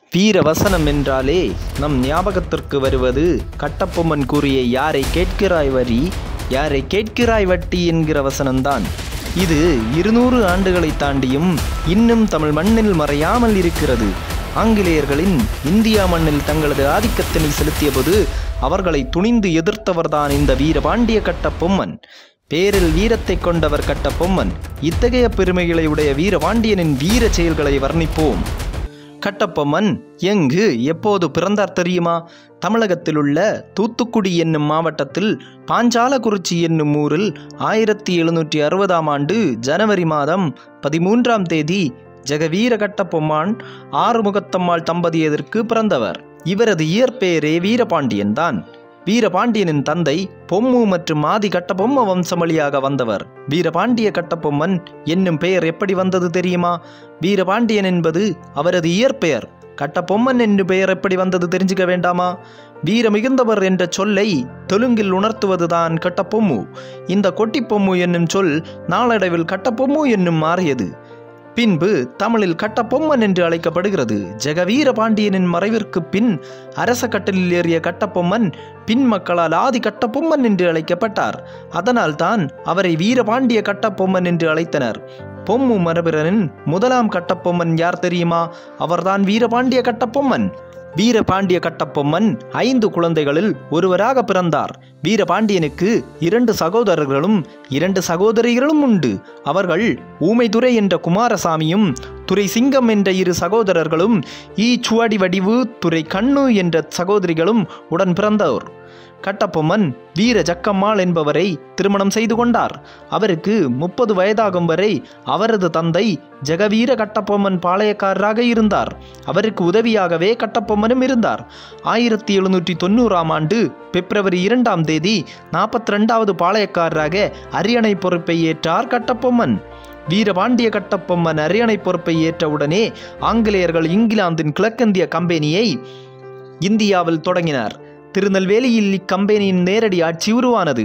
வீரவசனம் என்றாலே நம் ஞாபகத்திற்கு வருவது கட்டபொம்மன் கூறிய யாரை கேட்கிறாய் வரி யாரை கேட்கிறாய் வட்டி என்கிற வசனம்தான் இது இருநூறு ஆண்டுகளை தாண்டியும் இன்னும் தமிழ் மண்ணில் மறையாமல் இருக்கிறது ஆங்கிலேயர்களின் இந்தியா மண்ணில் தங்களது ஆதிக்கத்தினை செலுத்தியபோது அவர்களை துணிந்து எதிர்த்தவர்தான் இந்த வீரபாண்டிய கட்டபொம்மன் பேரில் வீரத்தை கொண்டவர் கட்டபொம்மன் இத்தகைய பெருமைகளை உடைய வீரபாண்டியனின் வீர செயல்களை வர்ணிப்போம் கட்டபொம்மன் எங்கு எப்போது பிறந்தார் தெரியுமா தமிழகத்தில் உள்ள தூத்துக்குடி என்னும் மாவட்டத்தில் பாஞ்சாலக்குறிச்சி என்னும் ஊரில் ஆயிரத்தி எழுநூற்றி அறுபதாம் ஆண்டு ஜனவரி மாதம் பதிமூன்றாம் தேதி ஜெகவீர கட்டபொம்மான் ஆறுமுகத்தம்மாள் தம்பதியதற்கு பிறந்தவர் இவரது இயற்பெயரே வீரபாண்டியன் தான் வீரபாண்டியனின் தந்தை பொம்மு மற்றும் ஆதி கட்டபொம்ம வம்சம் வழியாக வந்தவர் வீரபாண்டிய கட்டபொம்மன் என்னும் பெயர் எப்படி வந்தது தெரியுமா வீரபாண்டியன் என்பது அவரது இயற்பெயர் கட்டபொம்மன் என்று பெயர் எப்படி வந்தது தெரிஞ்சுக்க வேண்டாமா வீர மிகுந்தவர் என்ற சொல்லை தெலுங்கில் உணர்த்துவதுதான் கட்டபொம்மு இந்த கொட்டிப்பொம்மு என்னும் சொல் நாளடைவில் கட்டபொம்மு என்னும் மாறியது பின்பு தமிழில் கட்டபொம்மன் என்று அழைக்கப்படுகிறது ஜெகவீர பாண்டியனின் மறைவிற்கு பின் அரச கட்டலில் ஏறிய கட்டபொம்மன் பின் மக்களால் ஆதி கட்டபொம்மன் என்று அழைக்கப்பட்டார் அதனால் தான் அவரை வீரபாண்டிய கட்டபொம்மன் என்று அழைத்தனர் பொம்மு மரபிரனின் முதலாம் கட்டபொம்மன் யார் தெரியுமா அவர்தான் வீரபாண்டிய கட்டபொம்மன் வீரபாண்டிய கட்டபொம்மன் ஐந்து குழந்தைகளில் ஒருவராக பிறந்தார் வீரபாண்டியனுக்கு இரண்டு சகோதரர்களும் இரண்டு சகோதரிகளும் உண்டு அவர்கள் ஊமைதுரை என்ற குமாரசாமியும் துரை சிங்கம் என்ற இரு சகோதரர்களும் ஈ சுவடி வடிவு துரை கண்ணு என்ற சகோதரிகளும் உடன் பிறந்தோர் கட்டபொம்மன் வீர ஜக்கம்மாள் என்பவரை திருமணம் செய்து கொண்டார் அவருக்கு முப்பது வயதாகும் வரை அவரது தந்தை ஜெகவீர கட்டபொம்மன் பாளையக்காரராக இருந்தார் அவருக்கு உதவியாகவே கட்டபொம்மனும் இருந்தார் ஆயிரத்தி எழுநூற்றி தொண்ணூறாம் ஆண்டு பிப்ரவரி இரண்டாம் தேதி நாற்பத்தி ரெண்டாவது பாளையக்காரராக அரியணை பொறுப்பை ஏற்றார் கட்டபொம்மன் வீரபாண்டிய கட்டபொம்மன் அரியணை பொறுப்பை ஏற்றவுடனே ஆங்கிலேயர்கள் இங்கிலாந்தின் கிழக்கிந்திய கம்பெனியை இந்தியாவில் தொடங்கினார் திருநெல்வேலியில் இக்கம்பெனியின் நேரடி ஆட்சி உருவானது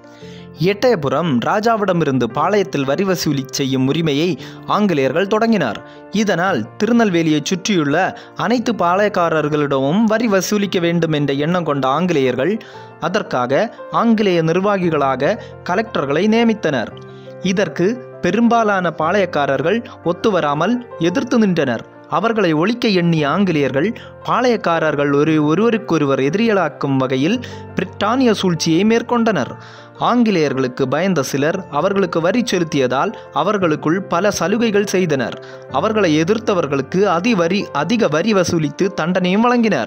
எட்டயபுரம் ராஜாவிடமிருந்து பாளையத்தில் வரி வசூலி செய்யும் உரிமையை ஆங்கிலேயர்கள் தொடங்கினார் இதனால் திருநெல்வேலியை சுற்றியுள்ள அனைத்து பாளையக்காரர்களிடமும் வரி வசூலிக்க வேண்டும் என்ற எண்ணம் கொண்ட ஆங்கிலேயர்கள் அதற்காக ஆங்கிலேய நிர்வாகிகளாக கலெக்டர்களை நியமித்தனர் இதற்கு பெரும்பாலான பாளையக்காரர்கள் ஒத்துவராமல் எதிர்த்து நின்றனர் அவர்களை ஒழிக்க எண்ணிய ஆங்கிலேயர்கள் பாளையக்காரர்கள் ஒரு ஒருவருக்கொருவர் எதிரிகளாக்கும் வகையில் பிரிட்டானிய சூழ்ச்சியை மேற்கொண்டனர் ஆங்கிலேயர்களுக்கு பயந்த சிலர் அவர்களுக்கு வரி செலுத்தியதால் அவர்களுக்குள் பல சலுகைகள் செய்தனர் அவர்களை எதிர்த்தவர்களுக்கு அதி வரி அதிக வரி வசூலித்து தண்டனையும் வழங்கினர்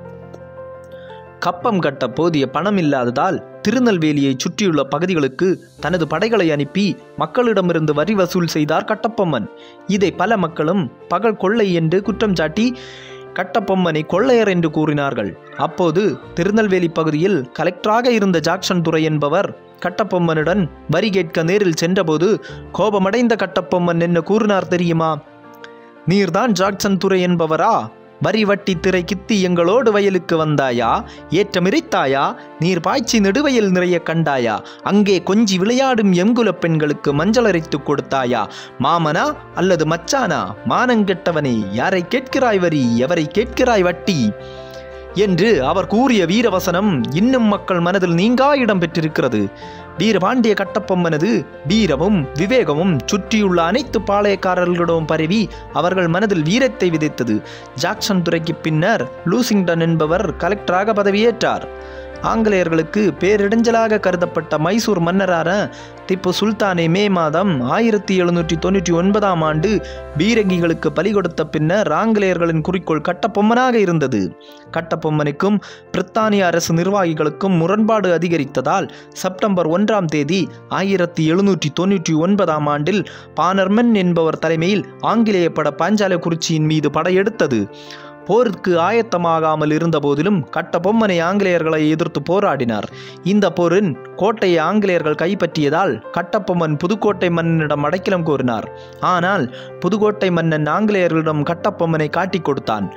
கப்பம் கட்ட போதிய பணம் இல்லாததால் திருநெல்வேலியை சுற்றியுள்ள பகுதிகளுக்கு தனது படைகளை அனுப்பி மக்களிடமிருந்து வரி வசூல் செய்தார் கட்டபொம்மன் இதை பல மக்களும் பகல் கொள்ளை என்று குற்றம் சாட்டி கட்டபொம்மனை கொள்ளையர் என்று கூறினார்கள் அப்போது திருநெல்வேலி பகுதியில் கலெக்டராக இருந்த ஜாக்சன் துரை என்பவர் கட்டபொம்மனுடன் வரி கேட்க நேரில் சென்றபோது கோபமடைந்த கட்டபொம்மன் என்ன கூறினார் தெரியுமா நீர்தான் ஜாக்சன் துரை என்பவரா வரி வட்டி திரை கித்தி எங்களோடு வயலுக்கு வந்தாயா ஏற்றமிரைத்தாயா நீர் பாய்ச்சி நெடுவயல் நிறைய கண்டாயா அங்கே கொஞ்சி விளையாடும் எங்குலப் பெண்களுக்கு மஞ்சள் அரைத்து கொடுத்தாயா மாமனா அல்லது மச்சானா மானங்கெட்டவனே யாரை கேட்கிறாய் வரி எவரை கேட்கிறாய் வட்டி என்று அவர் கூறிய வீரவசனம் இன்னும் மக்கள் மனதில் நீங்கா இடம் பெற்றிருக்கிறது வீரபாண்டிய கட்டப்பொம்மனது வீரமும் விவேகமும் சுற்றியுள்ள அனைத்து பாளையக்காரர்களிடம் பரவி அவர்கள் மனதில் வீரத்தை விதைத்தது ஜாக்சன் துறைக்கு பின்னர் லூசிங்டன் என்பவர் கலெக்டராக பதவியேற்றார் ஆங்கிலேயர்களுக்கு பேரிடைஞ்சலாக கருதப்பட்ட மைசூர் மன்னரான திப்பு சுல்தானை மே மாதம் ஆயிரத்தி எழுநூற்றி தொண்ணூற்றி ஒன்பதாம் ஆண்டு பீரங்கிகளுக்கு பலி கொடுத்த பின்னர் ஆங்கிலேயர்களின் குறிக்கோள் கட்டபொம்மனாக இருந்தது கட்டபொம்மனுக்கும் பிரித்தானிய அரசு நிர்வாகிகளுக்கும் முரண்பாடு அதிகரித்ததால் செப்டம்பர் ஒன்றாம் தேதி ஆயிரத்தி எழுநூற்றி தொண்ணூற்றி ஒன்பதாம் ஆண்டில் பானர்மன் என்பவர் தலைமையில் ஆங்கிலேய பட பாஞ்சாலக்குறிச்சியின் மீது படையெடுத்தது போருக்கு ஆயத்தமாகாமல் இருந்தபோதிலும் கட்டபொம்மனை ஆங்கிலேயர்களை எதிர்த்து போராடினார் இந்த போரின் கோட்டையை ஆங்கிலேயர்கள் கைப்பற்றியதால் கட்டபொம்மன் புதுக்கோட்டை மன்னனிடம் அடைக்கலம் கோரினார் ஆனால் புதுக்கோட்டை மன்னன் ஆங்கிலேயர்களிடம் கட்டபொம்மனை காட்டிக் கொடுத்தான்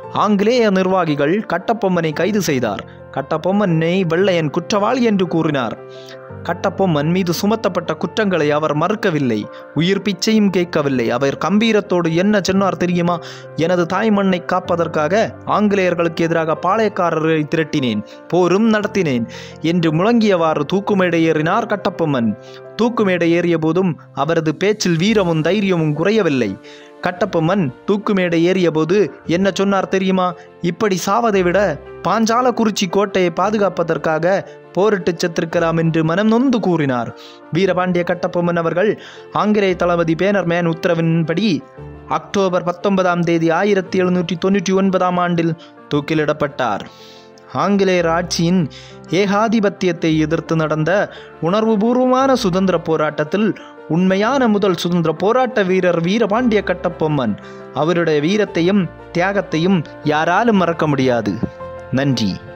ஆங்கிலேய நிர்வாகிகள் கட்டபொம்மனை கைது செய்தார் கட்டபொம்மனை வெள்ளையன் குற்றவாளி என்று கூறினார் கட்டபொம்மன் மீது சுமத்தப்பட்ட குற்றங்களை அவர் மறுக்கவில்லை உயிர் பிச்சையும் கேட்கவில்லை அவர் கம்பீரத்தோடு என்ன சொன்னார் தெரியுமா எனது தாய் மண்ணை காப்பதற்காக ஆங்கிலேயர்களுக்கு எதிராக பாளையக்காரர்களை திரட்டினேன் போரும் நடத்தினேன் என்று முழங்கியவாறு தூக்குமேடை ஏறினார் கட்டபொம்மன் தூக்குமேடை ஏறிய போதும் அவரது பேச்சில் வீரமும் தைரியமும் குறையவில்லை கட்டபொம்மன் தூக்குமேடை ஏறியபோது என்ன சொன்னார் தெரியுமா இப்படி சாவதை விட பாஞ்சாலக்குறிச்சி கோட்டையை பாதுகாப்பதற்காக போரிட்டு செத்திருக்கலாம் என்று மனம் நொந்து கூறினார் வீரபாண்டிய கட்டபொம்மன் அவர்கள் ஆங்கிலேய தளபதி பேனர் மேன் உத்தரவின்படி அக்டோபர் பத்தொன்பதாம் தேதி ஆயிரத்தி எழுநூற்றி தொண்ணூற்றி ஒன்பதாம் ஆண்டில் தூக்கிலிடப்பட்டார் ஆங்கிலேயர் ஆட்சியின் ஏகாதிபத்தியத்தை எதிர்த்து நடந்த உணர்வுபூர்வமான சுதந்திர போராட்டத்தில் உண்மையான முதல் சுதந்திர போராட்ட வீரர் வீரபாண்டிய கட்டபொம்மன் அவருடைய வீரத்தையும் தியாகத்தையும் யாராலும் மறக்க முடியாது நன்றி